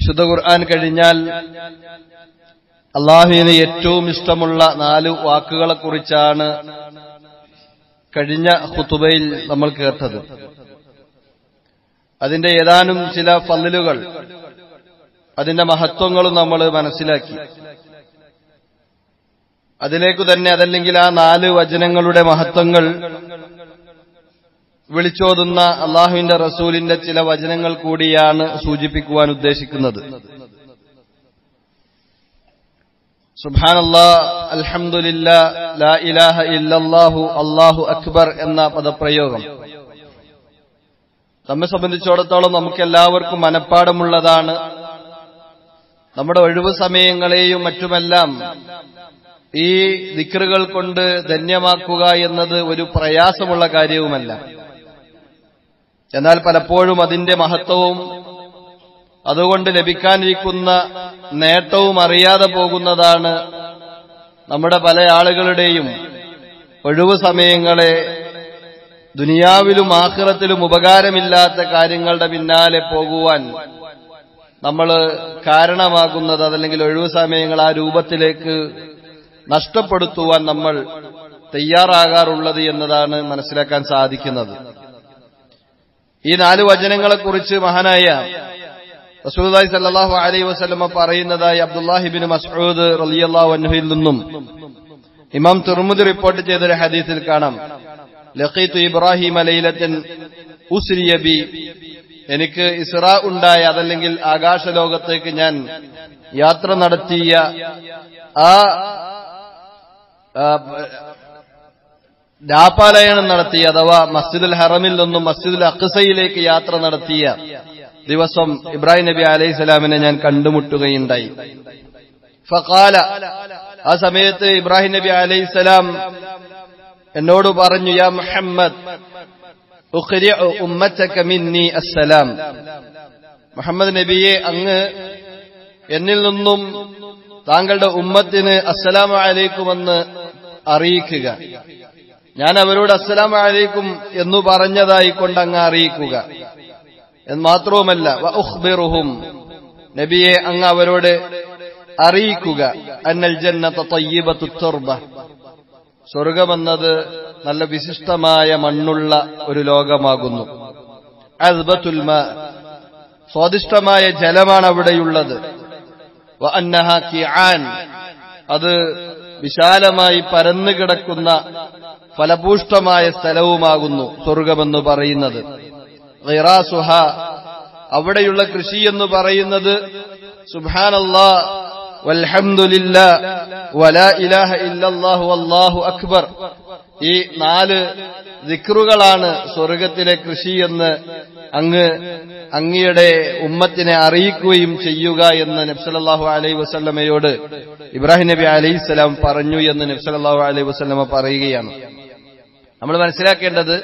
വിശുദ്ധ ഖുർആൻ കഴിഞ്ഞാൽ അള്ളാഹുവിന് ഏറ്റവും ഇഷ്ടമുള്ള നാല് വാക്കുകളെക്കുറിച്ചാണ് കഴിഞ്ഞ ഖുതുബയിൽ നമ്മൾ കേട്ടത് അതിന്റെ ഏതാനും ചില ഫല്ലുകൾ അതിന്റെ മഹത്വങ്ങളും നമ്മൾ മനസ്സിലാക്കി അതിലേക്കു തന്നെ അതല്ലെങ്കിൽ ആ നാല് വചനങ്ങളുടെ മഹത്വങ്ങൾ വിളിച്ചോതുന്ന അള്ളാഹുവിന്റെ റസൂലിന്റെ ചില വചനങ്ങൾ കൂടിയാണ് സൂചിപ്പിക്കുവാൻ ഉദ്ദേശിക്കുന്നത് സുബാനല്ലാ അൽഹംദുലില്ല ലാ ഇലാഹ ഇല്ലല്ലാഹു അള്ളാഹു അക്ബർ എന്ന പദപ്രയോഗം നമ്മെ സംബന്ധിച്ചിടത്തോളം നമുക്കെല്ലാവർക്കും മനഃപ്പാടമുള്ളതാണ് നമ്മുടെ ഒഴിവു സമയങ്ങളെയും മറ്റുമെല്ലാം ഈ ദിക്റുകൾ കൊണ്ട് ധന്യമാക്കുക എന്നത് ഒരു പ്രയാസമുള്ള കാര്യവുമല്ല എന്നാൽ പലപ്പോഴും അതിന്റെ മഹത്വവും അതുകൊണ്ട് ലഭിക്കാനിരിക്കുന്ന നേട്ടവും അറിയാതെ പോകുന്നതാണ് നമ്മുടെ പല ആളുകളുടെയും ഒഴിവു സമയങ്ങളെ ദുനിയാവിലും ആഹ്റത്തിലും ഉപകാരമില്ലാത്ത കാര്യങ്ങളുടെ പിന്നാലെ പോകുവാൻ നമ്മൾ കാരണമാകുന്നത് അതല്ലെങ്കിൽ ഒഴിവു സമയങ്ങൾ ആ രൂപത്തിലേക്ക് നഷ്ടപ്പെടുത്തുവാൻ നമ്മൾ തയ്യാറാകാറുള്ളത് എന്നതാണ് മനസ്സിലാക്കാൻ സാധിക്കുന്നത് ഈ നാല് വചനങ്ങളെക്കുറിച്ച് മഹാനായ റസൂലുള്ളാഹി സല്ലല്ലാഹു അലൈഹി വസല്ലമ പറയുന്നതായി അബ്ദുല്ലാഹിബിൻ മസ്ഊദ് റളിയല്ലാഹു അൻഹുവിൽ നിന്നും ഇമാം തുർമുദി റിപ്പോർട്ട് ചെയ്തൊരു ഹദീസിൽ കാണാം ലഖീത്തു ഇബ്രാഹിം ലൈലത്തൻ ഉസ്രിയ ബി എനിക്ക് ഇസ്ര ഉണ്ടായ അതല്ലെങ്കിൽ ആകാശലോകത്തേക്ക് ഞാൻ യാത്ര നടത്തിയ ആ രാപാലയനം നടത്തിയ അഥവാ മസ്ജിദുൽ ഹറമിൽ നിന്നും മസ്ജിദുൽ അഖ്സയിലേക്ക് യാത്ര നടത്തിയ ദിവസം ഇബ്രാഹിം നബി അലൈഹി സ്വലാമിനെ ഞാൻ കണ്ടുമുട്ടുകയുണ്ടായി ഫഖാല ആ സമയത്ത് ഇബ്രാഹിം നബി അലൈഹി സ്വലാം എന്നോട് പറഞ്ഞു യാ മുഹമ്മദ് ഉമ്മത്തക മിന്നി അസ്സലാം മുഹമ്മദ് നബിയെ അങ്ങ് എന്നിൽ നിന്നും താങ്കളുടെ ഉമ്മത്തിന് അസ്സലാമു അലൈക്കുമെന്ന് അറിയിക്കുക ഞാൻ അവരോട് അസ്സലാമു അലൈക്കും എന്നു പറഞ്ഞതായി കൊണ്ട് അങ്ങ് അറിയിക്കുക എന്ന് മാത്രവുമല്ല ഉഖ്ബിറുഹും നബിയെ അങ്ങ് അവരോട് അറിയിക്കുക അന്നൽ ജന്നത തയ്യിബത്തു തുർബ സ്വർഗമെന്നത് നല്ല വിശിഷ്ടമായ മണ്ണുള്ള ഒരു ലോകമാകുന്നു അസ്ബത്തുൽ മാ സ്വാദിഷ്ടമായ ജലമാണ് അവിടെയുള്ളത് അന്നഹ കിആൻ അത് വിശാലമായി പരന്നു കിടക്കുന്ന ഫലപൂഷ്ടമായ സ്ഥലവുമാകുന്നു സ്വർഗമെന്ന് പറയുന്നത് ഗൈറാസുഹ അവിടെയുള്ള കൃഷി എന്ന് പറയുന്നത് സുബാനല്ലാ വൽഹംദുലില്ലാ വലാ ഇലാഹ ഇല്ലല്ലാഹു അല്ലാഹു അക്ബർ ഈ നാല് ദിക്റുകളാണ് സ്വർഗത്തിലെ കൃഷി എന്ന് അങ്ങ് അങ്ങയുടെ ഉമ്മത്തിനെ അറിയിക്കുകയും ചെയ്യുക എന്ന് നബ്സലല്ലാഹു അലൈഹി വസല്ലമയോട് ഇബ്രാഹിം നബി അലൈഹി സ്വലാം പറഞ്ഞു എന്ന് നബ്സലല്ലാഹു അലൈഹി വസല്ലമ പറയുകയാണ് നമ്മൾ മനസ്സിലാക്കേണ്ടത്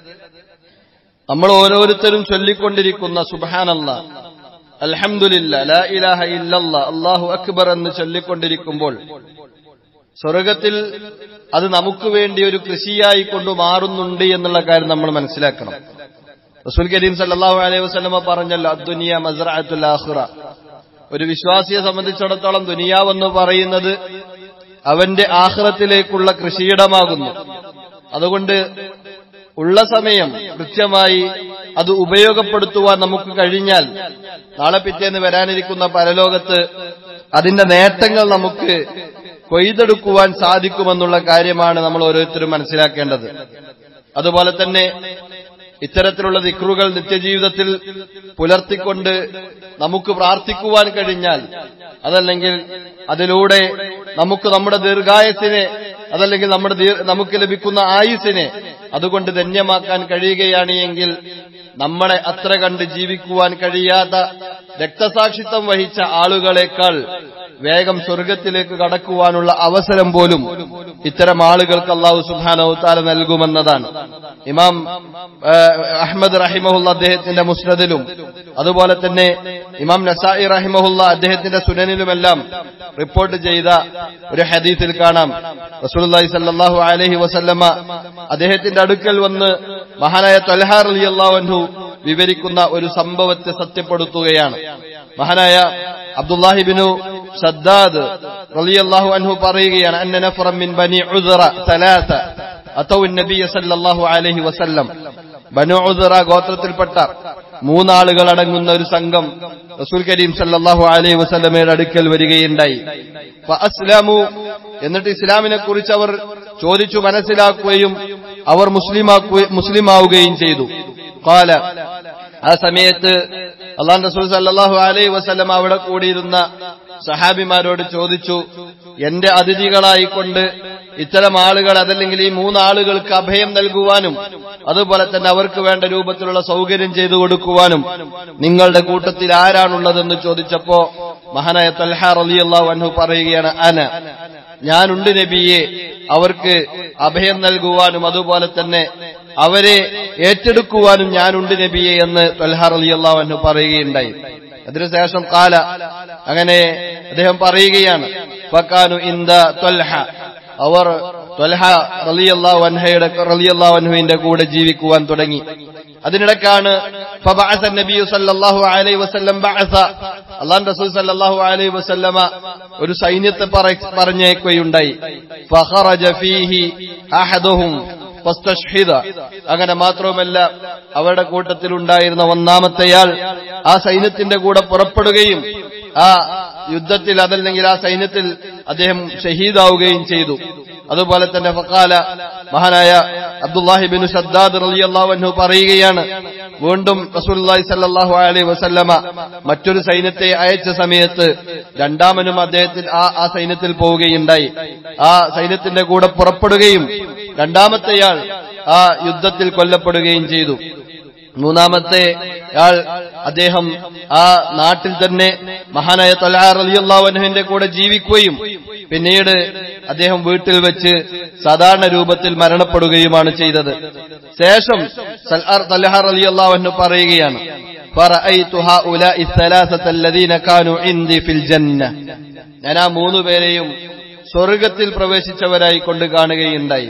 നമ്മൾ ഓരോരുത്തരും ചൊല്ലിക്കൊണ്ടിരിക്കുന്ന സുബാനല്ല അൽഹംദുലില്ല ലാ ഇലാഹ ഇല്ലല്ല അള്ളാഹു അക്ബർ എന്ന് ചൊല്ലിക്കൊണ്ടിരിക്കുമ്പോൾ സ്വർഗത്തിൽ അത് നമുക്ക് വേണ്ടി ഒരു കൃഷിയായി കൊണ്ട് മാറുന്നുണ്ട് എന്നുള്ള കാര്യം നമ്മൾ മനസ്സിലാക്കണം റസൂൽ കരീം സല്ലാഹു അലൈഹി വസ്ലമ പറഞ്ഞല്ലോ അദ്ദുനിയ മസ്റഅത്തുൽ ആഖിറ ഒരു വിശ്വാസിയെ സംബന്ധിച്ചിടത്തോളം ദുനിയാവെന്ന് പറയുന്നത് അവന്റെ ആഹ്റത്തിലേക്കുള്ള കൃഷിയിടമാകുന്നു അതുകൊണ്ട് ഉള്ള സമയം കൃത്യമായി അത് ഉപയോഗപ്പെടുത്തുവാൻ നമുക്ക് കഴിഞ്ഞാൽ നാളെ പിറ്റേന്ന് വരാനിരിക്കുന്ന പരലോകത്ത് അതിന്റെ നേട്ടങ്ങൾ നമുക്ക് കൊയ്തെടുക്കുവാൻ സാധിക്കുമെന്നുള്ള കാര്യമാണ് നമ്മൾ ഓരോരുത്തരും മനസ്സിലാക്കേണ്ടത് അതുപോലെ തന്നെ ഇത്തരത്തിലുള്ള ദിക്റുകൾ നിത്യജീവിതത്തിൽ പുലർത്തിക്കൊണ്ട് നമുക്ക് പ്രാർത്ഥിക്കുവാൻ കഴിഞ്ഞാൽ അതല്ലെങ്കിൽ അതിലൂടെ നമുക്ക് നമ്മുടെ ദീർഘായസിനെ അതല്ലെങ്കിൽ നമ്മുടെ നമുക്ക് ലഭിക്കുന്ന ആയുസിനെ അതുകൊണ്ട് ധന്യമാക്കാൻ കഴിയുകയാണ് എങ്കിൽ നമ്മളെ അത്ര കണ്ട് ജീവിക്കുവാൻ കഴിയാത്ത രക്തസാക്ഷിത്വം വഹിച്ച ആളുകളെക്കാൾ വേഗം സ്വർഗത്തിലേക്ക് കടക്കുവാനുള്ള അവസരം പോലും ഇത്തരം ആളുകൾക്ക് അള്ളാഹു സുബാനൌത്താല നൽകുമെന്നതാണ് ഇമാം അഹമ്മദ് റഹിമഹുല്ല അദ്ദേഹത്തിന്റെ മുസ്നദിലും അതുപോലെ തന്നെ ഇമാം നസായി റഹിമഹുല്ല അദ്ദേഹത്തിന്റെ സുനനിലുമെല്ലാം റിപ്പോർട്ട് ചെയ്ത ഒരു ഹദീസിൽ കാണാം റസൂലുള്ളാഹി സല്ലല്ലാഹു അലൈഹി വസല്ലമ അദ്ദേഹത്തിന്റെ അടുക്കൽ വന്ന് മഹാനായ തൊൽഹാർ അലി അള്ളാഹു വിവരിക്കുന്ന ഒരു സംഭവത്തെ സത്യപ്പെടുത്തുകയാണ് മഹാനായ അബ്ദുല്ലാഹിബിനു സദ്ദാദ് റളിയല്ലാഹു അൻഹു പറയുകയാണ് അന്ന നഫറം മിൻ ബനി ഉസ്റ സലാസ അതൗ നബിയ സല്ലല്ലാഹു അലൈഹി വസല്ലം ബനു ഉസ്റ ഗോത്രത്തിൽപ്പെട്ട മൂന്നാളുകൾ അടങ്ങുന്ന ഒരു സംഘം റസൂൽ കരീം സല്ലല്ലാഹു അലൈഹി വസല്ലമയുടെ അടുക്കൽ വരികയുണ്ടായി ഫഅസ്ലമു എന്നിട്ട് ഇസ്ലാമിനെ കുറിച്ച് അവർ ചോദിച്ചു മനസ്സിലാക്കുകയും അവർ മുസ്ലിമാക്കുകയും മുസ്ലിമാവുകയും ചെയ്തു കാല ആ സമയത്ത് അള്ളാൻ റസൂൽ സല്ലാഹു അലൈഹി വസ്ലം അവിടെ കൂടിയിരുന്ന സഹാബിമാരോട് ചോദിച്ചു എന്റെ അതിഥികളായിക്കൊണ്ട് ഇത്തരം ആളുകൾ അതല്ലെങ്കിൽ ഈ മൂന്നാളുകൾക്ക് അഭയം നൽകുവാനും അതുപോലെ തന്നെ അവർക്ക് വേണ്ട രൂപത്തിലുള്ള സൗകര്യം ചെയ്തു കൊടുക്കുവാനും നിങ്ങളുടെ കൂട്ടത്തിൽ ആരാണുള്ളതെന്ന് ചോദിച്ചപ്പോ മഹാനായ തൽഹ റലിയല്ലാഹു അൻഹു പറയുകയാണ് അന ഞാനുണ്ട് നബിയെ അവർക്ക് അഭയം നൽകുവാനും അതുപോലെ തന്നെ അവരെ ഏറ്റെടുക്കുവാനും ഞാനുണ്ട് നബിയെ എന്ന് തൊൽഹാർ അലി അള്ളാഹു പറയുകയുണ്ടായി അതിനുശേഷം കാല അങ്ങനെ അദ്ദേഹം പറയുകയാണ് ഫക്കാനു ഇന്ദ ത്വൽഹ അവർ ത്വൽഹ റലിയല്ലാഹു അൻഹയുടെ റലിയല്ലാഹു അൻഹുവിന്റെ കൂടെ ജീവിക്കുവാൻ തുടങ്ങി അതിനിടക്കാണ് فبعث النبي صلى الله عليه وسلم بعث അള്ളാൻ റസൂൽ സല്ലല്ലാഹു അലൈഹി വസല്ലമ ഒരു സൈന്യത്തെ പറ- പറഞ്ഞേക്കുകയുണ്ടായി ഫഖറജ ഫീഹി അഹദുഹും ഫസ്തഷ്ഹിദ അങ്ങനെ മാത്രവുമല്ല അവരുടെ കൂട്ടത്തിൽ ഉണ്ടായിരുന്ന ഒന്നാമത്തെയാൾ ആ സൈന്യത്തിന്റെ കൂടെ പുറപ്പെടുകയും ആ യുദ്ധത്തിൽ അതല്ലെങ്കിൽ ആ സൈന്യത്തിൽ അദ്ദേഹം ഷഹീദാവുകയും ചെയ്തു അതുപോലെ തന്നെ ഫക്കാല മഹാനായ അബ്ദുല്ലാഹിബിൻ ഷദ്ദാദ് റളിയല്ലാഹു അൻഹു പറയുകയാണ് വീണ്ടും റസൂലുള്ളാഹി സ്വല്ലല്ലാഹു അലൈഹി വസല്ലമ മറ്റൊരു സൈന്യത്തെ അയച്ച സമയത്ത് രണ്ടാമനും അദ്ദേഹത്തിൽ ആ ആ സൈന്യത്തിൽ പോവുകയുണ്ടായി ആ സൈന്യത്തിന്റെ കൂടെ പുറപ്പെടുകയും രണ്ടാമത്തെയാൾ ആ യുദ്ധത്തിൽ കൊല്ലപ്പെടുകയും ചെയ്തു മൂന്നാമത്തെ ആൾ അദ്ദേഹം ആ നാട്ടിൽ തന്നെ മഹാനായ തൊലാർ അലിയുള്ളാവനുവിന്റെ കൂടെ ജീവിക്കുകയും പിന്നീട് അദ്ദേഹം വീട്ടിൽ വെച്ച് സാധാരണ രൂപത്തിൽ മരണപ്പെടുകയുമാണ് ചെയ്തത് ശേഷം തലഹാർ അലി അള്ളാഹു പറയുകയാണ് فرأيت هؤلاء الثلاثة الذين كانوا عندي في الجنة ഞാൻ ആ മൂന്നു പേരെയും സ്വർഗത്തിൽ പ്രവേശിച്ചവരായി കൊണ്ട് കാണുകയുണ്ടായി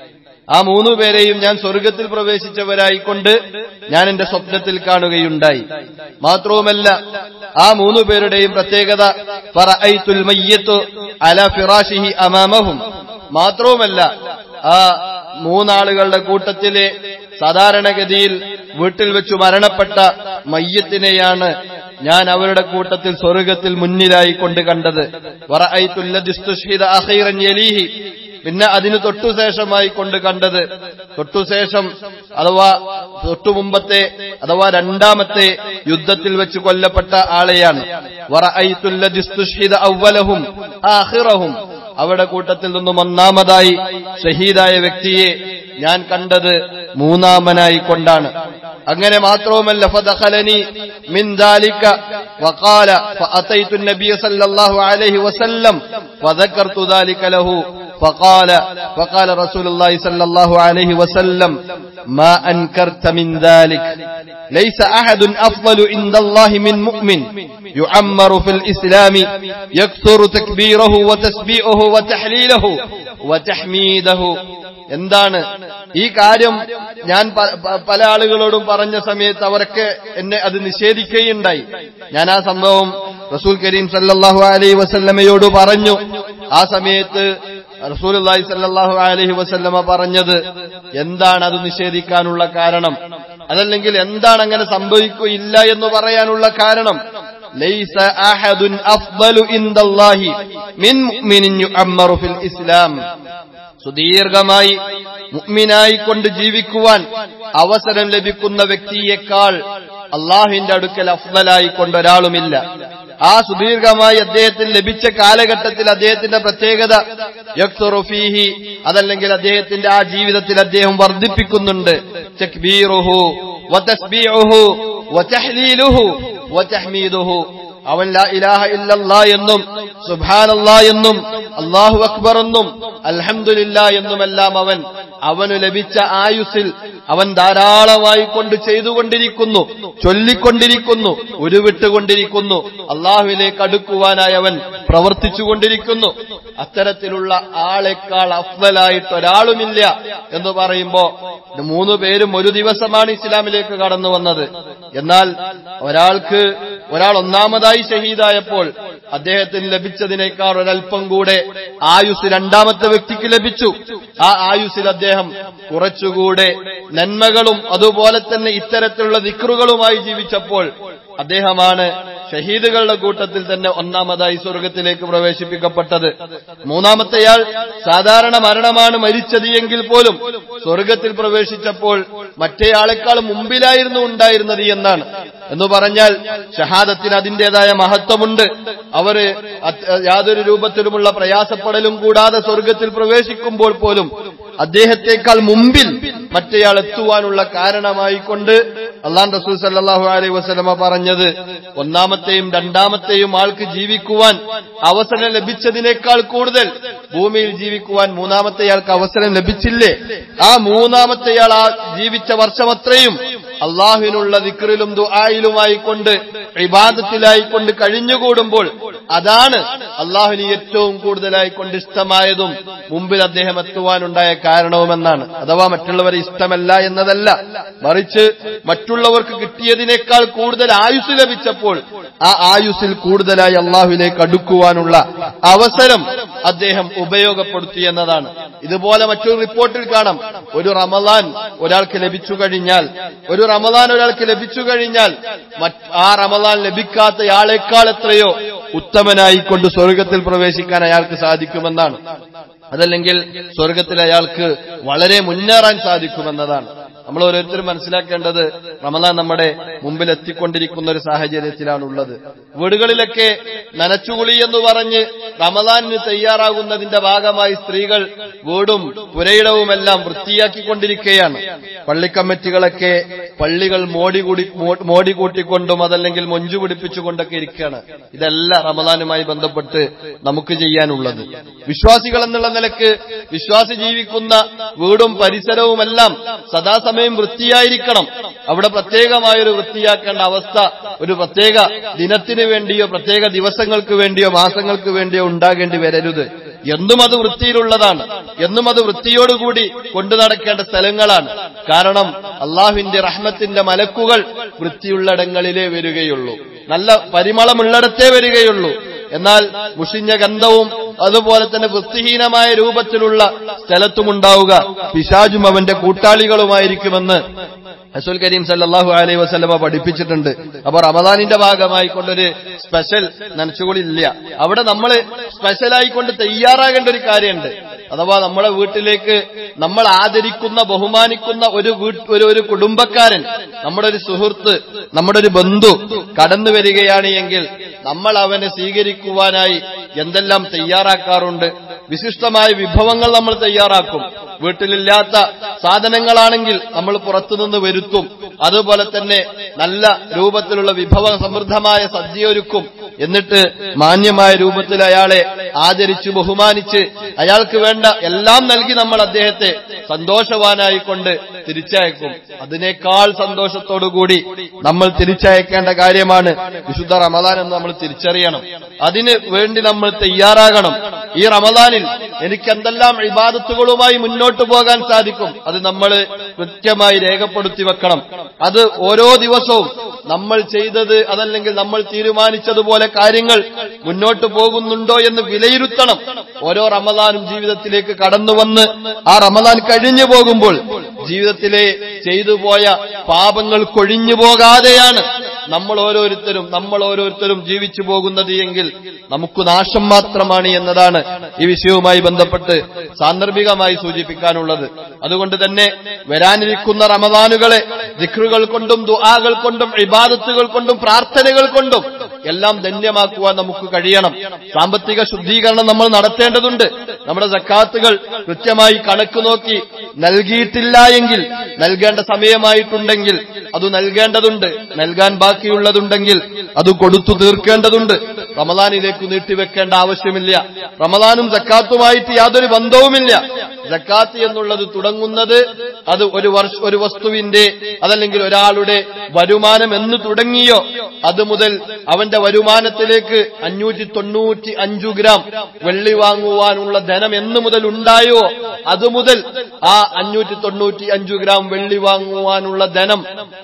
ആ മൂന്നു പേരെയും ഞാൻ സ്വർഗത്തിൽ പ്രവേശിച്ചവരായിക്കൊണ്ട് ഞാൻ എന്റെ സ്വപ്നത്തിൽ കാണുകയുണ്ടായി മാത്രവുമല്ല ആ മൂന്നു പേരുടെയും പ്രത്യേകത ഫറഅയ്തുൽ മയ്യത്തു അല ഫിറാഷിഹി അമാമഹും മാത്രവുമല്ല ആ മൂന്നാളുകളുടെ കൂട്ടത്തിലെ സാധാരണഗതിയിൽ വീട്ടിൽ വെച്ച് മരണപ്പെട്ട മയ്യത്തിനെയാണ് ഞാൻ അവരുടെ കൂട്ടത്തിൽ സ്വർഗത്തിൽ മുന്നിലായി കൊണ്ട് കണ്ടത് വറഅയ്തുല്ലദിസ്തുഷ്ഹിദ അഖീറൻ യലീഹി പിന്നെ അതിന് തൊട്ടുശേഷമായി കൊണ്ട് കണ്ടത് തൊട്ടുശേഷം അഥവാ തൊട്ടു മുമ്പത്തെ അഥവാ രണ്ടാമത്തെ യുദ്ധത്തിൽ വെച്ച് കൊല്ലപ്പെട്ട ആളെയാണ് വറഅയ്തുല്ലദിസ്തുഷ്ഹിദ അവലഹും ആഖിറഹും അവരുടെ കൂട്ടത്തിൽ നിന്നും ഒന്നാമതായി ഷഹീദായ വ്യക്തിയെ ഞാൻ കണ്ടത് മൂന്നാമനായി കൊണ്ടാണ് അങ്ങനെ മാത്രവുമല്ല ഫദഖലനി മിൻ ദാലിക വഖാല ഫഅതൈതു النبي صلى الله عليه وسلم فذكرت ذلك له فقال فقال رسول الله صلى الله عليه وسلم ما أنكرت من ذلك ليس أحد أفضل عند الله من مؤمن يعمر في الإسلام يكثر تكبيره وتسبيعه وتحليله وتحميده എന്താണ് ഈ കാര്യം ഞാൻ പ- പ- പല ആളുകളോടും പറഞ്ഞ സമയത്ത് അവരൊക്കെ എന്നെ അത് നിഷേധിക്കുകയുണ്ടായി ഞാൻ ആ സംഭവം റസൂൽ കരീം സല്ലല്ലാഹു അലൈഹി വസല്ലമയോട് പറഞ്ഞു ആ സമയത്ത് റസൂൽ സല്ലല്ലാഹു അലൈഹി വസല്ലമ പറഞ്ഞത് എന്താണ് അത് നിഷേധിക്കാനുള്ള കാരണം അതല്ലെങ്കിൽ എന്താണ് അങ്ങനെ സംഭവിക്കുകയില്ല എന്ന് പറയാനുള്ള കാരണം ലൈസ അഹദുൻ അഫ്ദലു ഇൻദല്ലാഹി മിൻ മുഅ്മിനിൻ യുഅമ്മറു ഫിൽ ഇസ്ലാം സുദീർഘമായി മുഅ്മിനായി കൊണ്ട് ജീവിക്കുവാൻ അവസരം ലഭിക്കുന്ന വ്യക്തിയേക്കാൾ അള്ളാഹുവിന്റെ അടുക്കൽ അഫ്ദലായി കൊണ്ടൊരാളുമില്ല ആ സുദീർഘമായി അദ്ദേഹത്തിന് ലഭിച്ച കാലഘട്ടത്തിൽ അദ്ദേഹത്തിന്റെ പ്രത്യേകത യക്സുറു ഫീഹി അതല്ലെങ്കിൽ അദ്ദേഹത്തിന്റെ ആ ജീവിതത്തിൽ അദ്ദേഹം വർദ്ധിപ്പിക്കുന്നുണ്ട് തക്ബീറുഹു വതസ്ബീഉഹു വതഹ്ലീലുഹു വതഹ്മീദുഹു അവൻ ലാ ഇലാഹ ഇല്ലല്ലാ എന്നും സുബ്ഹാനല്ലാ എന്നും അല്ലാഹു അക്ബർ എന്നും അൽഹംദുലില്ലാ എന്നുമെല്ലാം അവൻ അവന് ലഭിച്ച ആയുസ്സിൽ അവൻ ധാരാളമായി കൊണ്ട് ചെയ്തുകൊണ്ടിരിക്കുന്നു ചൊല്ലിക്കൊണ്ടിരിക്കുന്നു ഉരുവിട്ടുകൊണ്ടിരിക്കുന്നു അള്ളാഹുവിലേക്ക് അടുക്കുവാനായി അവൻ പ്രവർത്തിച്ചുകൊണ്ടിരിക്കുന്നു അത്തരത്തിലുള്ള ആളെക്കാൾ അഫ്വലായിട്ട് ഒരാളുമില്ല എന്ന് പറയുമ്പോ ഇത് മൂന്ന് പേരും ഒരു ദിവസമാണ് ഇസ്ലാമിലേക്ക് കടന്നു വന്നത് എന്നാൽ ഒരാൾക്ക് ഒരാൾ ഒന്നാമതായി ഷഹീദായപ്പോൾ അദ്ദേഹത്തിന് ലഭിച്ചതിനേക്കാൾ ഒരൽപ്പം കൂടെ ആയുസ് രണ്ടാമത്തെ വ്യക്തിക്ക് ലഭിച്ചു ആ ആയുസ്സിൽ അദ്ദേഹം കുറച്ചുകൂടെ നന്മകളും അതുപോലെ തന്നെ ഇത്തരത്തിലുള്ള ദിക്റുകളുമായി ജീവിച്ചപ്പോൾ അദ്ദേഹമാണ് ഷഹീദുകളുടെ കൂട്ടത്തിൽ തന്നെ ഒന്നാമതായി സ്വർഗത്തിലേക്ക് പ്രവേശിപ്പിക്കപ്പെട്ടത് മൂന്നാമത്തെയാൾ സാധാരണ മരണമാണ് മരിച്ചത് എങ്കിൽ പോലും സ്വർഗത്തിൽ പ്രവേശിച്ചപ്പോൾ മറ്റേയാളെക്കാൾ മുമ്പിലായിരുന്നു ഉണ്ടായിരുന്നത് എന്നാണ് എന്ന് പറഞ്ഞാൽ ഷഹാദത്തിന് അതിന്റേതായ മഹത്വമുണ്ട് അവര് അത് യാതൊരു രൂപത്തിലുമുള്ള പ്രയാസപ്പെടലും കൂടാതെ സ്വർഗത്തിൽ പ്രവേശിക്കുമ്പോൾ പോലും അദ്ദേഹത്തെക്കാൾ മുമ്പിൽ മറ്റേയാൾ എത്തുവാനുള്ള കാരണമായി കൊണ്ട് അള്ളാൻ റസൂൽ സല്ലാഹു അലൈഹി വസ്ലമ പറഞ്ഞത് ഒന്നാമത്തെയും രണ്ടാമത്തെയും ആൾക്ക് ജീവിക്കുവാൻ അവസരം ലഭിച്ചതിനേക്കാൾ കൂടുതൽ ഭൂമിയിൽ ജീവിക്കുവാൻ മൂന്നാമത്തെയാൾക്ക് അവസരം ലഭിച്ചില്ലേ ആ മൂന്നാമത്തെയാൾ ആ ജീവിച്ച വർഷമത്രയും അള്ളാഹുവിനുള്ള ദിക്റിലും ദുആയിലുമായി കൊണ്ട് ഇബാദത്തിലായി കൊണ്ട് കഴിഞ്ഞുകൂടുമ്പോൾ അതാണ് അള്ളാഹുവിന് ഏറ്റവും കൂടുതലായി കൊണ്ട് ഇഷ്ടമായതും മുമ്പിൽ അദ്ദേഹം എത്തുവാനുണ്ടായ കാരണവുമെന്നാണ് അഥവാ മറ്റുള്ളവരെ ഇഷ്ടമല്ല എന്നതല്ല മറിച്ച് മറ്റുള്ളവർക്ക് കിട്ടിയതിനേക്കാൾ കൂടുതൽ ആയുസ് ലഭിച്ചപ്പോൾ ആ ആയുസ്സിൽ കൂടുതലായി അള്ളാഹുവിലേക്ക് അടുക്കുവാനുള്ള അവസരം അദ്ദേഹം ഉപയോഗപ്പെടുത്തി എന്നതാണ് ഇതുപോലെ മറ്റൊരു റിപ്പോർട്ടിൽ കാണാം ഒരു റമദാൻ ഒരാൾക്ക് ലഭിച്ചു കഴിഞ്ഞാൽ ഒരു റമദാൻ ഒരാൾക്ക് ലഭിച്ചു കഴിഞ്ഞാൽ ആ റമദാൻ ലഭിക്കാത്ത ആളെക്കാൾ എത്രയോ ഉത്തമനായിക്കൊണ്ട് സ്വർഗത്തിൽ പ്രവേശിക്കാൻ അയാൾക്ക് സാധിക്കുമെന്നാണ് അതല്ലെങ്കിൽ സ്വർഗത്തിൽ അയാൾക്ക് വളരെ മുന്നേറാൻ സാധിക്കുമെന്നതാണ് നമ്മൾ ഓരോരുത്തരും മനസ്സിലാക്കേണ്ടത് റമദാൻ നമ്മുടെ മുമ്പിൽ എത്തിക്കൊണ്ടിരിക്കുന്ന ഒരു സാഹചര്യത്തിലാണുള്ളത് വീടുകളിലൊക്കെ നനച്ചുകുളി എന്ന് പറഞ്ഞ് റമദാനിന് തയ്യാറാകുന്നതിന്റെ ഭാഗമായി സ്ത്രീകൾ വീടും പുരയിടവുമെല്ലാം വൃത്തിയാക്കിക്കൊണ്ടിരിക്കുകയാണ് പള്ളിക്കമ്മിറ്റികളൊക്കെ പള്ളികൾ മോടി കൂടി മോടി കൂട്ടിക്കൊണ്ടും അതല്ലെങ്കിൽ മൊഞ്ചു പിടിപ്പിച്ചുകൊണ്ടൊക്കെ ഇരിക്കുകയാണ് ഇതെല്ലാം റമദാനുമായി ബന്ധപ്പെട്ട് നമുക്ക് ചെയ്യാനുള്ളത് വിശ്വാസികൾ എന്നുള്ള നിലക്ക് വിശ്വാസി ജീവിക്കുന്ന വീടും പരിസരവുമെല്ലാം സദാസമയം വൃത്തിയായിരിക്കണം അവിടെ പ്രത്യേകമായൊരു വൃത്തിയാക്കേണ്ട അവസ്ഥ ഒരു പ്രത്യേക ദിനത്തിന് വേണ്ടിയോ പ്രത്യേക ദിവസങ്ങൾക്ക് വേണ്ടിയോ മാസങ്ങൾക്ക് വേണ്ടിയോ ഉണ്ടാകേണ്ടി വരരുത് എന്നും അത് വൃത്തിയിലുള്ളതാണ് എന്നും അത് വൃത്തിയോടുകൂടി കൊണ്ടു നടക്കേണ്ട സ്ഥലങ്ങളാണ് കാരണം അള്ളാഹുവിന്റെ റഹ്മത്തിന്റെ മലക്കുകൾ വൃത്തിയുള്ളിടങ്ങളിലേ വരികയുള്ളൂ നല്ല പരിമളമുള്ളിടത്തേ വരികയുള്ളൂ എന്നാൽ മുഷിഞ്ഞ ഗന്ധവും അതുപോലെ തന്നെ വൃത്തിഹീനമായ രൂപത്തിലുള്ള സ്ഥലത്തുമുണ്ടാവുക പിശാജും അവന്റെ കൂട്ടാളികളുമായിരിക്കുമെന്ന് റസൂൽ കരീം സല്ലാഹു അലൈഹി വസ്ലമ പഠിപ്പിച്ചിട്ടുണ്ട് അപ്പൊ റമദാനിന്റെ ഭാഗമായി കൊണ്ടൊരു സ്പെഷ്യൽ നനച്ചുകൊള്ളില്ല അവിടെ നമ്മൾ സ്പെഷ്യലായി കൊണ്ട് തയ്യാറാകേണ്ട ഒരു കാര്യമുണ്ട് അഥവാ നമ്മളെ വീട്ടിലേക്ക് നമ്മൾ ആദരിക്കുന്ന ബഹുമാനിക്കുന്ന ഒരു ഒരു ഒരു കുടുംബക്കാരൻ നമ്മുടെ ഒരു സുഹൃത്ത് നമ്മുടെ ഒരു ബന്ധു കടന്നു വരികയാണ് എങ്കിൽ നമ്മൾ അവനെ സ്വീകരിക്കുവാനായി എന്തെല്ലാം തയ്യാറാക്കാറുണ്ട് വിശിഷ്ടമായ വിഭവങ്ങൾ നമ്മൾ തയ്യാറാക്കും വീട്ടിലില്ലാത്ത സാധനങ്ങളാണെങ്കിൽ നമ്മൾ പുറത്തുനിന്ന് വരുത്തും അതുപോലെ തന്നെ നല്ല രൂപത്തിലുള്ള വിഭവ സമൃദ്ധമായ സദ്യയൊരുക്കും എന്നിട്ട് മാന്യമായ രൂപത്തിൽ അയാളെ ആദരിച്ചു ബഹുമാനിച്ച് അയാൾക്ക് വേണ്ട എല്ലാം നൽകി നമ്മൾ അദ്ദേഹത്തെ സന്തോഷവാനായിക്കൊണ്ട് തിരിച്ചയക്കും അതിനേക്കാൾ സന്തോഷത്തോടുകൂടി നമ്മൾ തിരിച്ചയക്കേണ്ട കാര്യമാണ് വിശുദ്ധ റമദാൻ എന്ന് നമ്മൾ തിരിച്ചറിയണം അതിന് വേണ്ടി നമ്മൾ തയ്യാറാകണം ഈ റമദാനിൽ എനിക്ക് എന്തെല്ലാം ഇബാദത്തുകളുമായി മുന്നോട്ട് പോകാൻ സാധിക്കും അത് നമ്മൾ കൃത്യമായി രേഖപ്പെടുത്തി വെക്കണം അത് ഓരോ ദിവസവും നമ്മൾ ചെയ്തത് അതല്ലെങ്കിൽ നമ്മൾ തീരുമാനിച്ചതുപോലെ കാര്യങ്ങൾ മുന്നോട്ട് പോകുന്നുണ്ടോ എന്ന് വിലയിരുത്തണം ഓരോ റമദാനും ജീവിതത്തിലേക്ക് കടന്നു വന്ന് ആ റമദാൻ കഴിഞ്ഞു പോകുമ്പോൾ ജീവിതത്തിലെ ചെയ്തു പോയ പാപങ്ങൾ കൊഴിഞ്ഞു പോകാതെയാണ് നമ്മൾ ഓരോരുത്തരും നമ്മൾ ഓരോരുത്തരും ജീവിച്ചു പോകുന്നത് എങ്കിൽ നമുക്ക് നാശം മാത്രമാണ് എന്നതാണ് ഈ വിഷയവുമായി ബന്ധപ്പെട്ട് സാന്ദർഭികമായി സൂചിപ്പിക്കാനുള്ളത് അതുകൊണ്ട് തന്നെ വരാനിരിക്കുന്ന റമദാനുകളെ ദിക്റുകൾ കൊണ്ടും ദുആകൾ കൊണ്ടും ഇബാദത്തുകൾ കൊണ്ടും പ്രാർത്ഥനകൾ കൊണ്ടും എല്ലാം ധന്യമാക്കുവാൻ നമുക്ക് കഴിയണം സാമ്പത്തിക ശുദ്ധീകരണം നമ്മൾ നടത്തേണ്ടതുണ്ട് നമ്മുടെ സക്കാത്തുകൾ കൃത്യമായി കണക്ക് നോക്കി നൽകിയിട്ടില്ല എങ്കിൽ നൽകേണ്ട സമയമായിട്ടുണ്ടെങ്കിൽ അത് നൽകേണ്ടതുണ്ട് നൽകാൻ ബാക്കിയുള്ളതുണ്ടെങ്കിൽ അത് കൊടുത്തു തീർക്കേണ്ടതുണ്ട് റമദാനിലേക്ക് നീട്ടിവെക്കേണ്ട ആവശ്യമില്ല റമദാനും സക്കാത്തുമായിട്ട് യാതൊരു ബന്ധവുമില്ല സക്കാത്ത് എന്നുള്ളത് തുടങ്ങുന്നത് അത് ഒരു വർഷ ഒരു വസ്തുവിന്റെ അതല്ലെങ്കിൽ ഒരാളുടെ വരുമാനം എന്ന് തുടങ്ങിയോ അത് മുതൽ അവന്റെ വരുമാനത്തിലേക്ക് അഞ്ഞൂറ്റി തൊണ്ണൂറ്റി അഞ്ചു ഗ്രാം വെള്ളി വാങ്ങുവാനുള്ള ധനം എന്ന് മുതൽ ഉണ്ടായോ അത് മുതൽ ആ അഞ്ഞൂറ്റി തൊണ്ണൂറ്റി അഞ്ചു ഗ്രാം വെള്ളി വാങ്ങുവാനുള്ള ധനം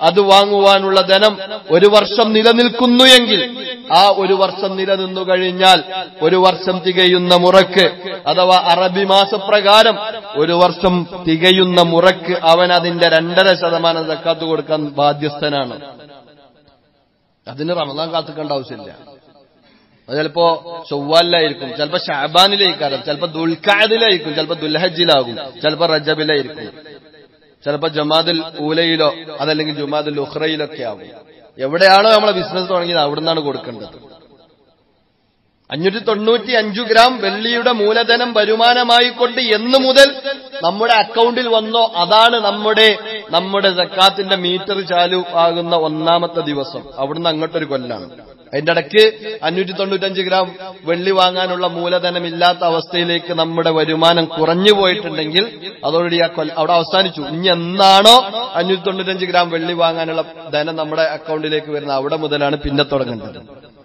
അത് വാങ്ങുവാനുള്ള ധനം ഒരു വർഷം നിലനിൽക്കുന്നു എങ്കിൽ ആ ഒരു വർഷം നിലനിന്നു കഴിഞ്ഞാൽ ഒരു വർഷം തികയുന്ന മുറക്ക് അഥവാ അറബി മാസപ്രകാരം ഒരു വർഷം തികയുന്ന മുറക്ക് അവൻ അതിന്റെ രണ്ടര ശതമാനം സക്കാത്ത് കൊടുക്കാൻ ബാധ്യസ്ഥനാണ് അതിന് റമദാൻ കാത്തുക്കേണ്ട ആവശ്യമില്ല അത് ചിലപ്പോ ചൊവ്വാലിലായിരിക്കും ചിലപ്പോ ഷാബാനിലേക്കാരം ചിലപ്പോ ദുൽഖാദിലായിരിക്കും ചിലപ്പോ ദുൽഹജിലാകും ചിലപ്പോ റജബിലായിരിക്കും ചിലപ്പോ ജമാദുൽ ഊലയിലോ അതല്ലെങ്കിൽ ജുമാദുൽ ഉഖ്റയിലോ ഒക്കെ ആകും എവിടെയാണോ നമ്മളെ ബിസിനസ് തുടങ്ങിയത് അവിടുന്നാണ് കൊടുക്കേണ്ടത് അഞ്ഞൂറ്റി തൊണ്ണൂറ്റി അഞ്ചു ഗ്രാം വെള്ളിയുടെ മൂലധനം വരുമാനമായി കൊണ്ട് എന്ന് മുതൽ നമ്മുടെ അക്കൗണ്ടിൽ വന്നോ അതാണ് നമ്മുടെ നമ്മുടെ സക്കാത്തിന്റെ മീറ്റർ ചാലു ആകുന്ന ഒന്നാമത്തെ ദിവസം അവിടുന്ന് അങ്ങോട്ടൊരു കൊല്ലാണ് അതിന്റെ ഇടയ്ക്ക് അഞ്ഞൂറ്റി തൊണ്ണൂറ്റഞ്ച് ഗ്രാം വെള്ളി വാങ്ങാനുള്ള മൂലധനം ഇല്ലാത്ത അവസ്ഥയിലേക്ക് നമ്മുടെ വരുമാനം കുറഞ്ഞു പോയിട്ടുണ്ടെങ്കിൽ അതോടുകൂടി ആ കൊല്ല അവിടെ അവസാനിച്ചു ഇനി എന്നാണോ അഞ്ഞൂറ്റി തൊണ്ണൂറ്റഞ്ച് ഗ്രാം വെള്ളി വാങ്ങാനുള്ള ധനം നമ്മുടെ അക്കൗണ്ടിലേക്ക് വരുന്നത് അവിടെ മുതലാണ് പിന്നെ തുടങ്ങേണ്ടത്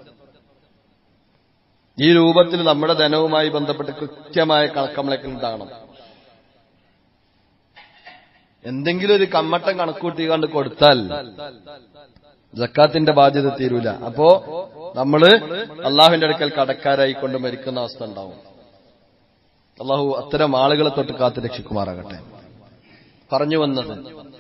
ഈ രൂപത്തിൽ നമ്മുടെ ധനവുമായി ബന്ധപ്പെട്ട് കൃത്യമായ കണക്കമ്മളൊക്കെ ഉണ്ടാകണം എന്തെങ്കിലും ഒരു കമ്മട്ടം കണക്കൂട്ടി കണ്ട് കൊടുത്താൽ ജക്കാത്തിന്റെ ബാധ്യത തീരൂല അപ്പോ നമ്മള് അള്ളാഹുവിന്റെ അടുക്കൽ കടക്കാരായി കൊണ്ട് മരിക്കുന്ന അവസ്ഥ ഉണ്ടാവും അള്ളാഹു അത്തരം ആളുകളെ തൊട്ട് കാത്തു രക്ഷിക്കുമാറാകട്ടെ പറഞ്ഞു വന്നത്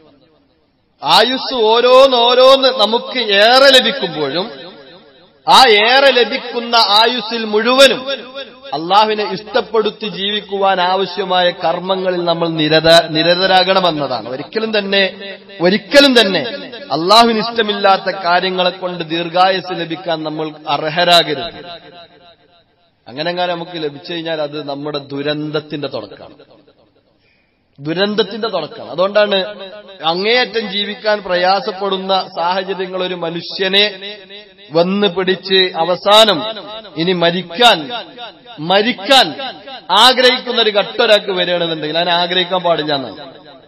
ആയുസ് ഓരോന്നോരോന്ന് നമുക്ക് ഏറെ ലഭിക്കുമ്പോഴും ആ ഏറെ ലഭിക്കുന്ന ആയുസ്സിൽ മുഴുവനും അള്ളാഹുവിനെ ഇഷ്ടപ്പെടുത്തി ജീവിക്കുവാൻ ആവശ്യമായ കർമ്മങ്ങളിൽ നമ്മൾ നിരത നിരതരാകണമെന്നതാണ് ഒരിക്കലും തന്നെ ഒരിക്കലും തന്നെ അള്ളാഹുവിന് ഇഷ്ടമില്ലാത്ത കാര്യങ്ങളെ കൊണ്ട് ദീർഘായുസ് ലഭിക്കാൻ നമ്മൾ അർഹരാകരുത് അങ്ങനെങ്ങാനും നമുക്ക് ലഭിച്ചു കഴിഞ്ഞാൽ അത് നമ്മുടെ ദുരന്തത്തിന്റെ തുടക്കമാണ് ദുരന്തത്തിന്റെ തുടക്കമാണ് അതുകൊണ്ടാണ് അങ്ങേയറ്റം ജീവിക്കാൻ പ്രയാസപ്പെടുന്ന സാഹചര്യങ്ങൾ ഒരു മനുഷ്യനെ വന്ന് പിടിച്ച് അവസാനം ഇനി മരിക്കാൻ മരിക്കാൻ ആഗ്രഹിക്കുന്ന ഒരു ഘട്ടൊരാൾക്ക് വരികയാണെന്നുണ്ടെങ്കിൽ ഞാൻ ആഗ്രഹിക്കാൻ പാടില്ല എന്നാണ്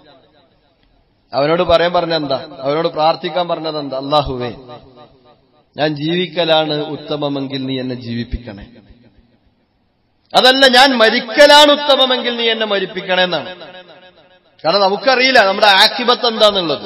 അവനോട് പറയാൻ പറഞ്ഞെന്താ അവനോട് പ്രാർത്ഥിക്കാൻ പറഞ്ഞത് എന്താ അള്ളാഹുവേ ഞാൻ ജീവിക്കലാണ് ഉത്തമമെങ്കിൽ നീ എന്നെ ജീവിപ്പിക്കണേ അതല്ല ഞാൻ മരിക്കലാണ് ഉത്തമമെങ്കിൽ നീ എന്നെ മരിപ്പിക്കണേ എന്നാണ് കാരണം നമുക്കറിയില്ല നമ്മുടെ ആക്കിബത്ത് എന്താന്നുള്ളത്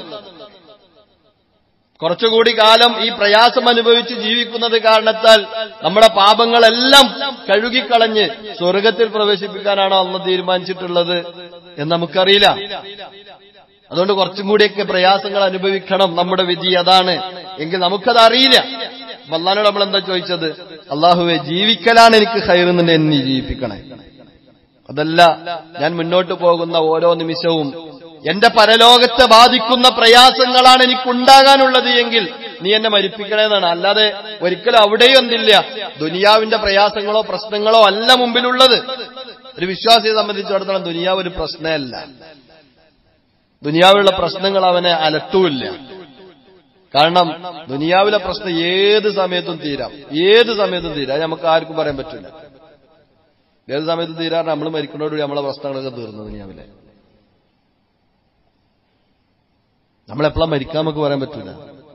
കുറച്ചുകൂടി കാലം ഈ പ്രയാസം അനുഭവിച്ച് ജീവിക്കുന്നത് കാരണത്താൽ നമ്മുടെ പാപങ്ങളെല്ലാം കഴുകിക്കളഞ്ഞ് സ്വർഗത്തിൽ പ്രവേശിപ്പിക്കാനാണോ അന്ന് തീരുമാനിച്ചിട്ടുള്ളത് എന്ന് നമുക്കറിയില്ല അതുകൊണ്ട് കുറച്ചും കൂടിയൊക്കെ പ്രയാസങ്ങൾ അനുഭവിക്കണം നമ്മുടെ വിധി അതാണ് എങ്കിൽ നമുക്കത് അറിയില്ല അള്ളഹാനോട് നമ്മൾ എന്താ ചോദിച്ചത് അള്ളാഹുവെ ജീവിക്കലാണ് എനിക്ക് ഹൈറുന്നുണ്ട് എന്നെ ജീവിപ്പിക്കണേ അതല്ല ഞാൻ മുന്നോട്ട് പോകുന്ന ഓരോ നിമിഷവും എന്റെ പരലോകത്തെ ബാധിക്കുന്ന പ്രയാസങ്ങളാണ് എനിക്കുണ്ടാകാനുള്ളത് എങ്കിൽ നീ എന്നെ മരിപ്പിക്കണേന്നാണ് അല്ലാതെ ഒരിക്കലും അവിടെയും എന്തില്ല ദുനിയാവിന്റെ പ്രയാസങ്ങളോ പ്രശ്നങ്ങളോ അല്ല മുമ്പിലുള്ളത് ഒരു വിശ്വാസിയെ സംബന്ധിച്ചിടത്തോളം ദുനിയാവ് ഒരു പ്രശ്നമല്ല ദുനിയാവിലുള്ള പ്രശ്നങ്ങൾ അവനെ അലട്ടുമില്ല കാരണം ദുനിയാവിലെ പ്രശ്നം ഏത് സമയത്തും തീരാം ഏത് സമയത്തും തീരാം നമുക്ക് ആർക്കും പറയാൻ പറ്റില്ല ഏത് സമയത്തും തീരാറ് നമ്മൾ മരിക്കുന്നതോടുകൂടി നമ്മളെ പ്രശ്നങ്ങളൊക്കെ തീർന്നു ദുനിയാവിലെ നമ്മളെപ്പോഴാ മരിക്കാൻ നമുക്ക് പറയാൻ പറ്റില്ല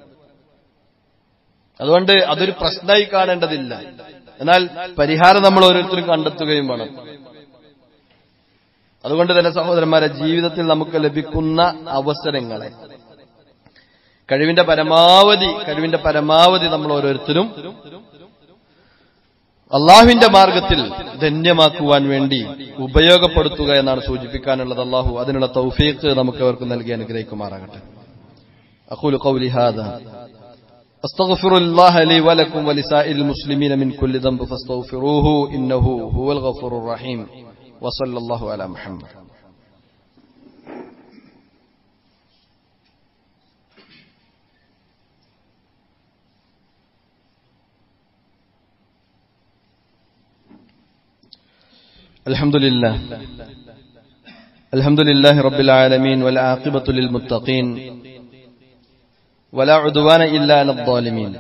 അതുകൊണ്ട് അതൊരു പ്രശ്നമായി കാണേണ്ടതില്ല എന്നാൽ പരിഹാരം നമ്മൾ ഓരോരുത്തരും കണ്ടെത്തുകയും വേണം അതുകൊണ്ട് തന്നെ സഹോദരന്മാരെ ജീവിതത്തിൽ നമുക്ക് ലഭിക്കുന്ന അവസരങ്ങളെ കഴിവിന്റെ പരമാവധി കഴിവിന്റെ പരമാവധി നമ്മൾ ഓരോരുത്തരും അള്ളാഹുവിന്റെ മാർഗത്തിൽ ധന്യമാക്കുവാൻ വേണ്ടി ഉപയോഗപ്പെടുത്തുക എന്നാണ് സൂചിപ്പിക്കാനുള്ളത് അള്ളാഹു അതിനുള്ള തൗഫീഖ് നമുക്ക് അവർക്ക് നൽകി അനുഗ്രഹിക്കുമാറാകട്ടെ أقول قولي هذا أستغفر الله لي ولكم ولسائر المسلمين من كل ذنب فاستغفروه إنه هو الغفور الرحيم وصلى الله على محمد الحمد لله الحمد لله رب العالمين والعاقبة للمتقين ولا عدوان إلا على الظالمين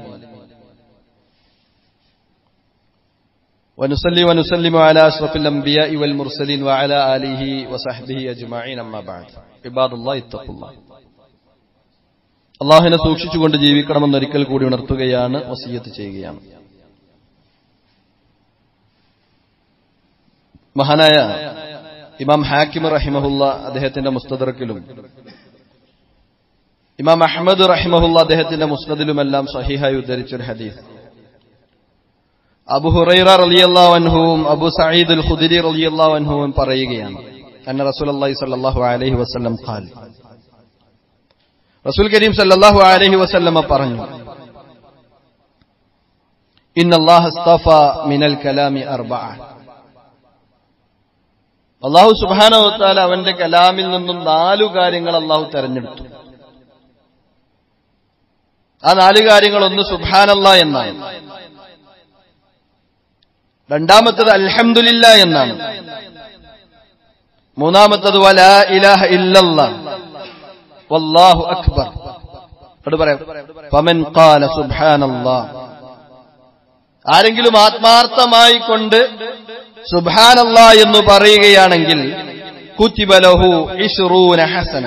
ونصلي ونسلم على أشرف الأنبياء والمرسلين وعلى آله وصحبه أجمعين أما بعد عباد الله اتقوا الله അള്ളാഹിനെ സൂക്ഷിച്ചുകൊണ്ട് ജീവിക്കണമെന്ന് ഒരിക്കൽ കൂടി ഉണർത്തുകയാണ് വസീയത്ത് ചെയ്യുകയാണ് മഹാനായ ഇമാം ഹാക്കിം റഹിമഹുല്ല അദ്ദേഹത്തിന്റെ മുസ്തദറക്കിലും ഇമാം അഹമ്മദ് റഹിമഹുല്ല അദ്ദേഹത്തിന്റെ മുസ്നദിലുമെല്ലാം സഹിഹായി ഉദ്ധരിച്ചൊരു ഹദീസ് അബു ഹുറൈറ റളിയല്ലാഹു അൻഹുവും അബു സഈദ് അൽ ഖുദരി റളിയല്ലാഹു അൻഹുവും പറയുകയാണ് അന്ന റസൂലുള്ളാഹി സ്വല്ലല്ലാഹു അലൈഹി വസല്ലം ഖാൽ റസൂൽ കരീം സല്ലല്ലാഹു അലൈഹി വസല്ലമ പറഞ്ഞു ഇന്നല്ലാഹ അസ്തഫ മിനൽ കലാമി അർബഅ അള്ളാഹു സുബ്ഹാനഹു വതആല അവന്റെ കലാമിൽ നിന്നും നാലു കാര്യങ്ങൾ അള്ളാഹു തെരഞ്ഞെടുത്തു ആ നാല് കാര്യങ്ങൾ ഒന്ന് സുബ്ഹാനല്ല എന്നാണ് രണ്ടാമത്തത് അൽഹംദുലില്ല എന്നാണ് മൂന്നാമത്തത് വലാ ഇലാഹ ഇല്ലല്ലാ വല്ലാഹു അക്ബർ അത് പറയാം ഫമൻ ഖാല സുബ്ഹാനല്ലാ ആരെങ്കിലും ആത്മാർത്ഥമായി കൊണ്ട് സുബ്ഹാനല്ലാ എന്ന് പറയുകയാണെങ്കിൽ കുത്തിബലഹു ഇഷ്റൂന ഹസന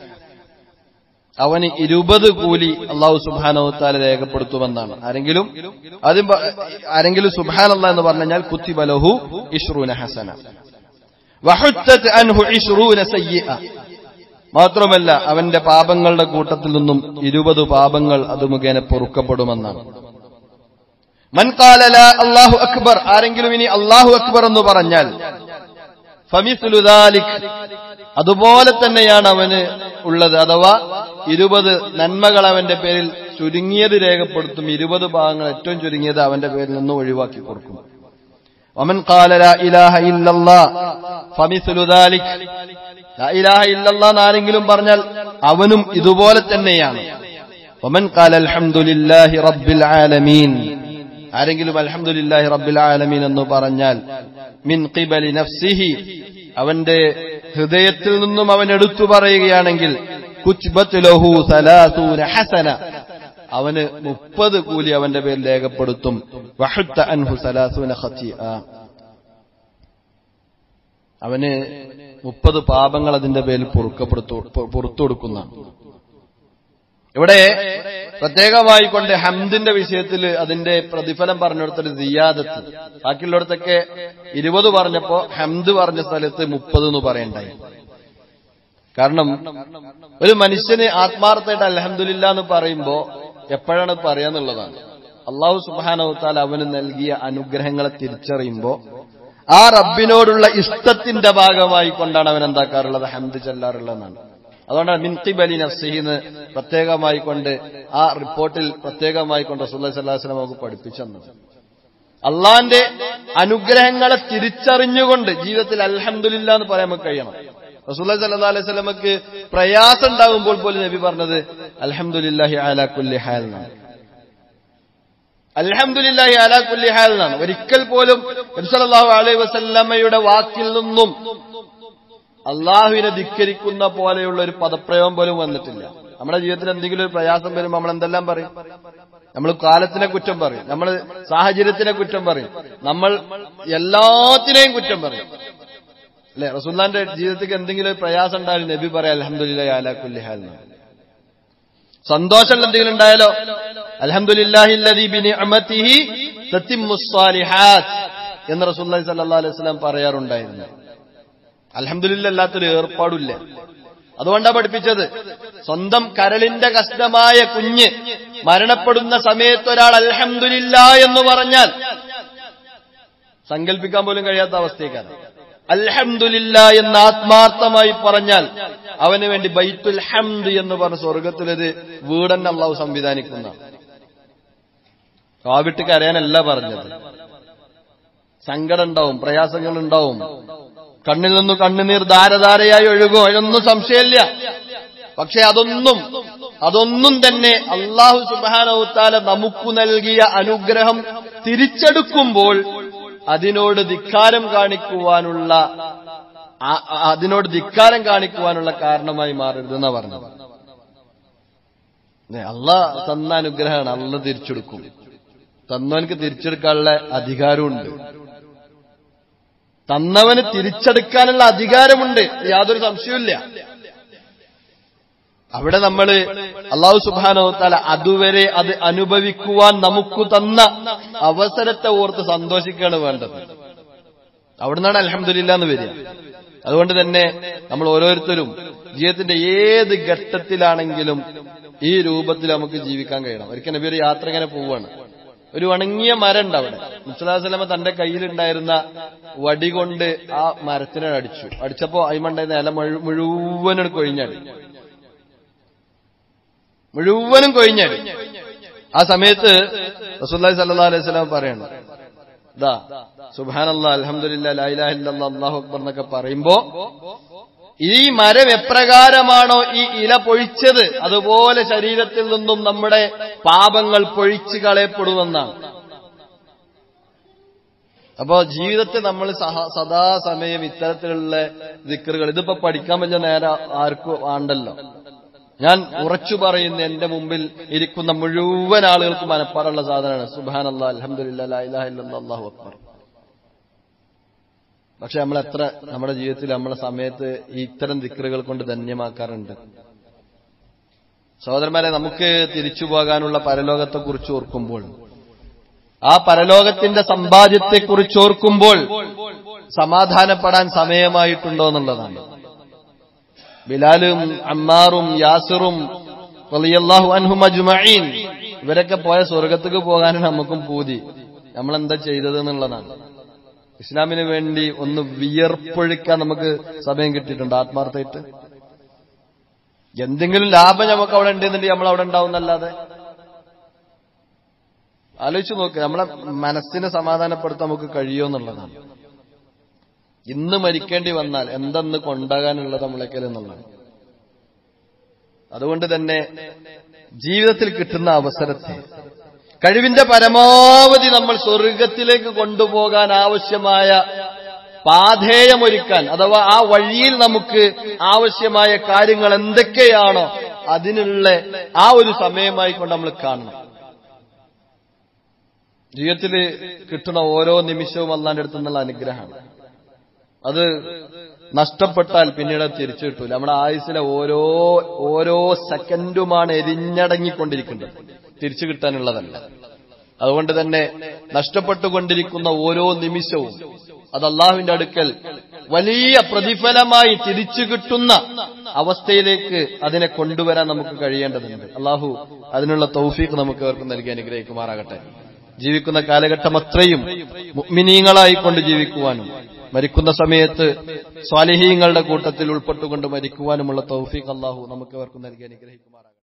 അവന് ഇരുപത് കൂലി അള്ളാഹു സുബാനവത്താല രേഖപ്പെടുത്തുമെന്നാണ് ആരെങ്കിലും ആദ്യം പ- ആരെങ്കിലും സുബാനല്ല എന്ന് പറഞ്ഞു കഴിഞ്ഞാൽ കുത്തിബലഹു ഇഷ്റൂന ഹസന വഹുത്തത് അൻഹു ഇഷ്റൂന സയ്യിഅ മാത്രമല്ല അവന്റെ പാപങ്ങളുടെ കൂട്ടത്തിൽ നിന്നും ഇരുപത് പാപങ്ങൾ അത് മുഖേന പൊറുക്കപ്പെടുമെന്നാണ് മൻകാല ലാ അള്ളാഹു അക്ബർ ആരെങ്കിലും ഇനി അള്ളാഹു അക്ബർ എന്ന് പറഞ്ഞാൽ ഫമിസ്ലു ദാലിക് അതുപോലെ തന്നെയാണ് അവന് ഉള്ളത് അഥവാ ഇരുപത് നന്മകൾ അവന്റെ പേരിൽ ചുരുങ്ങിയത് രേഖപ്പെടുത്തും ഇരുപത് ഭാഗങ്ങൾ ഏറ്റവും ചുരുങ്ങിയത് അവന്റെ പേരിൽ നിന്ന് ഒഴിവാക്കി കൊടുക്കും ومن قال لا إله إلا الله فمثل ذلك لا إله إلا الله എന്ന് ആരെങ്കിലും പറഞ്ഞാൽ അവനും ഇതുപോലെ തന്നെയാണ് ومن قال الحمد لله رب العالمين ആരെങ്കിലും അൽഹംദുലില്ലാഹി റബ്ബിൽ ആലമീൻ എന്ന് പറഞ്ഞാൽ മിൻ ഖിബലി നഫ്സിഹി അവന്റെ ഹൃദയത്തിൽ നിന്നും അവൻ എടുത്തു പറയുകയാണെങ്കിൽ കുച്ബത്ത് ലഹു സലാസൂന ഹസന അവന് മുപ്പത് കൂലി അവന്റെ പേരിൽ രേഖപ്പെടുത്തും വഹുത്ത അൻഹു സലാസൂന ഖത്തിഅ അവന് മുപ്പത് പാപങ്ങൾ അതിന്റെ പേരിൽ പൊറുക്കപ്പെടുത്തു പുറത്തു കൊടുക്കുന്നതാണ് ഇവിടെ പ്രത്യേകമായി കൊണ്ട് ഹംദിന്റെ വിഷയത്തിൽ അതിന്റെ പ്രതിഫലം പറഞ്ഞിടത്തൊരു സിയാദത്ത് ബാക്കിയുള്ളിടത്തൊക്കെ ഇരുപത് പറഞ്ഞപ്പോ ഹംദ് പറഞ്ഞ സ്ഥലത്ത് മുപ്പത് എന്ന് പറയണ്ടായി കാരണം ഒരു മനുഷ്യന് ആത്മാർത്ഥമായിട്ട് അലഹമില്ല എന്ന് പറയുമ്പോ എപ്പോഴാണ് പറയാന്നുള്ളതാണ് അള്ളാഹു സുബാനവത്താൽ അവന് നൽകിയ അനുഗ്രഹങ്ങളെ തിരിച്ചറിയുമ്പോ ആ റബ്ബിനോടുള്ള ഇഷ്ടത്തിന്റെ ഭാഗമായി കൊണ്ടാണ് അവൻ എന്താക്കാറുള്ളത് ഹംദ് ചെല്ലാറുള്ളതെന്നാണ് അതുകൊണ്ടാണ് മിൻതിബലി നഫ്സിഹിന്ന് പ്രത്യേകമായി കൊണ്ട് ആ റിപ്പോർട്ടിൽ പ്രത്യേകമായി കൊണ്ട് റസൂല്ലി സ്വല്ലാസ്ലം നമുക്ക് പഠിപ്പിച്ചു തന്നത് അള്ളാന്റെ അനുഗ്രഹങ്ങളെ തിരിച്ചറിഞ്ഞുകൊണ്ട് ജീവിതത്തിൽ അൽഹംദുലില്ല എന്ന് പറയാൻ നമുക്ക് കഴിയണം റസൂല്ലി സല്ലാ അലൈഹി സ്വലമക്ക് പ്രയാസം ഉണ്ടാകുമ്പോൾ പോലും നബി പറഞ്ഞത് അൽഹംദുലില്ലാഹി അലാ കുല്ലി ഹാൽ എന്നാണ് അൽഹംദുലില്ലാഹി അലാ കുല്ലി ഹാൽ എന്നാണ് ഒരിക്കൽ പോലും നബ്സല്ലാഹു അലൈഹി വസല്ലമ്മയുടെ വാക്കിൽ നിന്നും അള്ളാഹുവിനെ ധിക്കരിക്കുന്ന പോലെയുള്ള ഒരു പദപ്രയോഗം പോലും വന്നിട്ടില്ല നമ്മുടെ ജീവിതത്തിൽ എന്തെങ്കിലും ഒരു പ്രയാസം വരുമ്പോൾ നമ്മൾ എന്തെല്ലാം പറയും നമ്മൾ കാലത്തിനെ കുറ്റം പറയും നമ്മൾ സാഹചര്യത്തിനെ കുറ്റം പറയും നമ്മൾ എല്ലാത്തിനെയും കുറ്റം പറയും അല്ലെ റസൂല്ലാന്റെ ജീവിതത്തിൽ എന്തെങ്കിലും ഒരു പ്രയാസം ഉണ്ടായാലും നബി പറയാം അലഹമുല്ല അലാ കുല്ലി ഹാൽ എന്ന്. സന്തോഷം എന്തെങ്കിലും ഉണ്ടായാലോ അലഹമുല്ലാഹി ബിനിഅമതിഹി തത്തിമ്മുസ് സാലിഹാത്ത് എന്ന് റസൂല്ലി സല്ലല്ലാഹു അലൈഹി വസല്ലം പറയാറുണ്ടായിരുന്നു അലഹമില്ല അല്ലാത്തൊരു ഏർപ്പാടില്ല അതുകൊണ്ടാണ് പഠിപ്പിച്ചത് സ്വന്തം കരളിന്റെ കഷ്ടമായ കുഞ്ഞ് മരണപ്പെടുന്ന സമയത്ത് ഒരാൾ അൽഹംദുലില്ല എന്ന് പറഞ്ഞാൽ സങ്കല്പിക്കാൻ പോലും കഴിയാത്ത അവസ്ഥയ്ക്കാണ് അൽഹംദുലില്ല എന്ന് ആത്മാർത്ഥമായി പറഞ്ഞാൽ അവന് വേണ്ടി ബൈത്തുൽ ഹംദ് എന്ന് പറഞ്ഞ സ്വർഗത്തിലൊരു വീടന്നെ അള്ളാഹു സംവിധാനിക്കുന്ന കാവിട്ട് കരയാനല്ല പറഞ്ഞത് സങ്കടം ഉണ്ടാവും പ്രയാസങ്ങൾ ഉണ്ടാവും കണ്ണിൽ നിന്ന് കണ്ണുനീർ ധാരധാരയായി ഒഴുകും അതിനൊന്നും സംശയമില്ല പക്ഷെ അതൊന്നും അതൊന്നും തന്നെ അള്ളാഹു സുബാനവുത്താല നമുക്ക് നൽകിയ അനുഗ്രഹം തിരിച്ചെടുക്കുമ്പോൾ അതിനോട് ധിക്കാരം കാണിക്കുവാനുള്ള ആ- ആ- അതിനോട് ധിക്കാരം കാണിക്കുവാനുള്ള കാരണമായി മാറരുതെന്നാ പറഞ്ഞത് അള്ളാഹ് തന്ന അനുഗ്രഹമാണ് അള്ള തിരിച്ചെടുക്കും തന്നവനക്ക് തിരിച്ചെടുക്കാനുള്ള അധികാരമുണ്ട് തന്നവന് തിരിച്ചെടുക്കാനുള്ള അധികാരമുണ്ട് യാതൊരു സംശയമില്ല അവിടെ നമ്മൾ അള്ളാഹു സുബാനോത്താല അതുവരെ അത് അനുഭവിക്കുവാൻ നമുക്ക് തന്ന അവസരത്തെ ഓർത്ത് സന്തോഷിക്കുകയാണ് വേണ്ടത് അവിടുന്നാണ് അലഹമില്ല എന്ന് വരിക അതുകൊണ്ട് തന്നെ നമ്മൾ ഓരോരുത്തരും ജീവിതത്തിന്റെ ഏത് ഘട്ടത്തിലാണെങ്കിലും ഈ രൂപത്തിൽ നമുക്ക് ജീവിക്കാൻ കഴിയണം ഒരിക്കൽ നബി ഒരു യാത്ര ഇങ്ങനെ പോവാണ് ഒരു ഉണങ്ങിയ മരം ഉണ്ട് അവിടെ മുസ്ലാസ്ലമ തന്റെ കയ്യിലുണ്ടായിരുന്ന വടി കൊണ്ട് ആ മരത്തിനെ അടിച്ചു അടിച്ചപ്പോ അയിമുണ്ടായിരുന്ന ഇല മുഴു- മുഴുവനും കൊഴിഞ്ഞടി മുഴുവനും കൊഴിഞ്ഞടി ആ സമയത്ത് റസൂല്ലി സല്ലാ അലൈഹി സ്വലാം പറയണം ഇതാ സുബാനല്ലാ അലഹമില്ല ലൈലാഹില്ല അള്ളാഹു അക്ബർ എന്നൊക്കെ പറയുമ്പോ ഈ മരം എപ്രകാരമാണോ ഈ ഇല പൊഴിച്ചത് അതുപോലെ ശരീരത്തിൽ നിന്നും നമ്മുടെ പാപങ്ങൾ പൊഴിച്ചു കളയപ്പെടുമെന്നാണ് അപ്പോ ജീവിതത്തിൽ നമ്മൾ സഹ- സദാസമയം ഇത്തരത്തിലുള്ള ദിക്കറുകൾ ഇതിപ്പോ പഠിക്കാൻ പറ്റുന്ന നേരെ ആർക്കും ആണ്ടല്ലോ ഞാൻ ഉറച്ചു പറയുന്ന എന്റെ മുമ്പിൽ ഇരിക്കുന്ന മുഴുവൻ ആളുകൾക്ക് മനപ്പാടുള്ള സാധനമാണ് സുബാൻ അല്ലാ അലഹമില്ല അല്ലാഹു അക്ബർ പക്ഷെ നമ്മൾ എത്ര നമ്മുടെ ജീവിതത്തിൽ നമ്മുടെ സമയത്ത് ഈ ഇത്തരം ദിക്കറുകൾ കൊണ്ട് ധന്യമാക്കാറുണ്ട് സഹോദരന്മാരെ നമുക്ക് തിരിച്ചു പോകാനുള്ള പരലോകത്തെക്കുറിച്ച് ഓർക്കുമ്പോൾ ആ പരലോകത്തിന്റെ സമ്പാദ്യത്തെക്കുറിച്ച് ഓർക്കുമ്പോൾ സമാധാനപ്പെടാൻ സമയമായിട്ടുണ്ടോ എന്നുള്ളതാണ് ബിലാലും അമ്മാറും യാസിറും റളിയല്ലാഹു അൻഹും അജ്മഈൻ ഇവരൊക്കെ പോയ സ്വർഗത്തേക്ക് പോകാനാണ് നമുക്കും പൂതി നമ്മളെന്താ ചെയ്തത് എന്നുള്ളതാണ് ഇസ്ലാമിന് വേണ്ടി ഒന്ന് വിയർപ്പൊഴിക്കാൻ നമുക്ക് സമയം കിട്ടിയിട്ടുണ്ട് ആത്മാർത്ഥമായിട്ട് എന്തെങ്കിലും ലാഭം നമുക്ക് അവിടെ ഉണ്ടെന്നുണ്ടെങ്കിൽ നമ്മൾ അവിടെ ഉണ്ടാവുന്നല്ലാതെ ആലോചിച്ച് നോക്ക് നമ്മളെ മനസ്സിനെ സമാധാനപ്പെടുത്താൻ നമുക്ക് കഴിയുമെന്നുള്ളതാണ് ഇന്ന് മരിക്കേണ്ടി വന്നാൽ എന്തെന്ന് കൊണ്ടാകാനുള്ളത് നമ്മളെക്കൽ എന്നുള്ളതാണ് അതുകൊണ്ട് തന്നെ ജീവിതത്തിൽ കിട്ടുന്ന അവസരത്തെ കഴിവിന്റെ പരമാവധി നമ്മൾ സ്വർഗത്തിലേക്ക് കൊണ്ടുപോകാൻ ആവശ്യമായ പാധേയമൊരുക്കാൻ അഥവാ ആ വഴിയിൽ നമുക്ക് ആവശ്യമായ കാര്യങ്ങൾ എന്തൊക്കെയാണോ അതിനുള്ള ആ ഒരു സമയമായി കൊണ്ട് നമ്മൾ കാണണം ജീവിതത്തിൽ കിട്ടുന്ന ഓരോ നിമിഷവും അല്ലാന്റെ അടുത്ത് നിന്നുള്ള അനുഗ്രഹമാണ് അത് നഷ്ടപ്പെട്ടാൽ പിന്നീട് അത് തിരിച്ചു കിട്ടൂല നമ്മുടെ ആയുസിലെ ഓരോ ഓരോ സെക്കൻഡുമാണ് എരിഞ്ഞടങ്ങിക്കൊണ്ടിരിക്കുന്നത് തിരിച്ചു കിട്ടാനുള്ളതല്ല അതുകൊണ്ട് തന്നെ നഷ്ടപ്പെട്ടുകൊണ്ടിരിക്കുന്ന ഓരോ നിമിഷവും അത് അള്ളാഹുവിന്റെ അടുക്കൽ വലിയ പ്രതിഫലമായി തിരിച്ചു കിട്ടുന്ന അവസ്ഥയിലേക്ക് അതിനെ കൊണ്ടുവരാൻ നമുക്ക് കഴിയേണ്ടതുണ്ട് അള്ളാഹു അതിനുള്ള തൗഫീഖ് നമുക്ക് അവർക്ക് നൽകി അനുഗ്രഹിക്കുമാറാകട്ടെ ജീവിക്കുന്ന കാലഘട്ടം അത്രയും മുഅ്മിനീങ്ങളായിക്കൊണ്ട് ജീവിക്കുവാനും മരിക്കുന്ന സമയത്ത് സ്വാലിഹീങ്ങളുടെ കൂട്ടത്തിൽ ഉൾപ്പെട്ടുകൊണ്ട് മരിക്കുവാനുമുള്ള തൗഫീഖ് അള്ളാഹു നമുക്ക് അവർക്ക് നൽകി അനുഗ്രഹിക്കുമാറാകട്ടെ